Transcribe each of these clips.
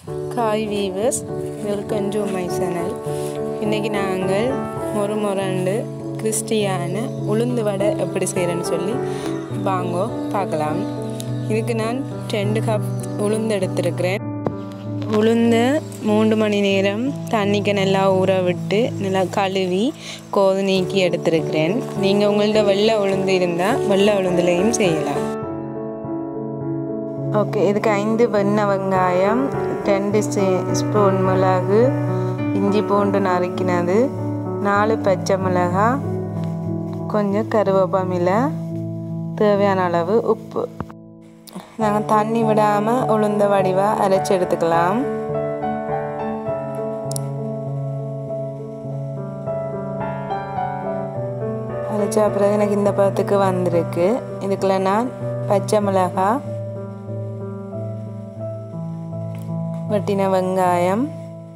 காய் viewers welcome to my channel இன்றைக்கி நாங்கள் ஒரு முரண்டு கிறிஸ்டியான உளுந்து வடை எப்படி செய்கிறேன்னு சொல்லி வாங்கோ பார்க்கலாம் இதுக்கு நான் ரெண்டு கப் உளுந்து எடுத்திருக்கிறேன் உளுந்த மூன்று மணி நேரம் தண்ணிக்கு நல்லா ஊற விட்டு நல்லா கழுவி கோது நீக்கி எடுத்திருக்கிறேன் நீங்கள் உங்கள்ட்ட வெள்ளை உளுந்து இருந்தால் வெள்ளை உளுந்துலையும் செய்யலாம் ஓகே இதுக்கு ஐந்து வெண்ணெய் வெங்காயம் ரெண்டு ஸ்பூன் மிளகு இஞ்சி பூண்டு நறுக்கினது நாலு பச்சை மிளகாய் கொஞ்சம் கருவேப்பமிலை தேவையான அளவு உப்பு நாங்கள் தண்ணி விடாமல் உளுந்த வடிவாக அரைச்சி எடுத்துக்கலாம் அரைச்ச பிறகு எனக்கு இந்த பதத்துக்கு வந்திருக்கு இதுக்குள்ள நான் பச்சை மிளகாய் வெட்டின வெங்காயம்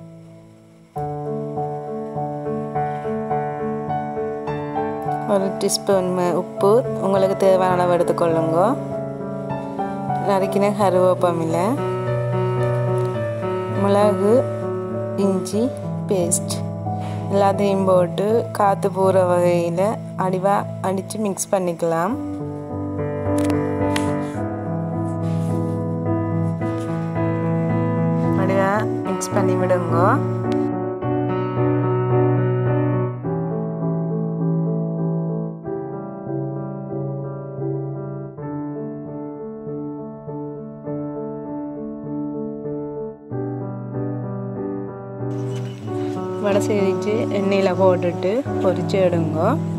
ஒரு டீஸ்பூன் உப்பு உங்களுக்கு தேவையான அளவு எடுத்துக்கொள்ளுங்க நறுக்கின கருவேப்பமில்லை மிளகு இஞ்சி பேஸ்ட் எல்லாத்தையும் போட்டு காற்று போகிற வகையில் அடிவாக அடித்து மிக்ஸ் பண்ணிக்கலாம் அடிவாக மிக்ஸ் பண்ணி விடுங்க வடை செஞ்சு எண்ணெயில் போட்டுட்டு பொரிச்சு எடுங்க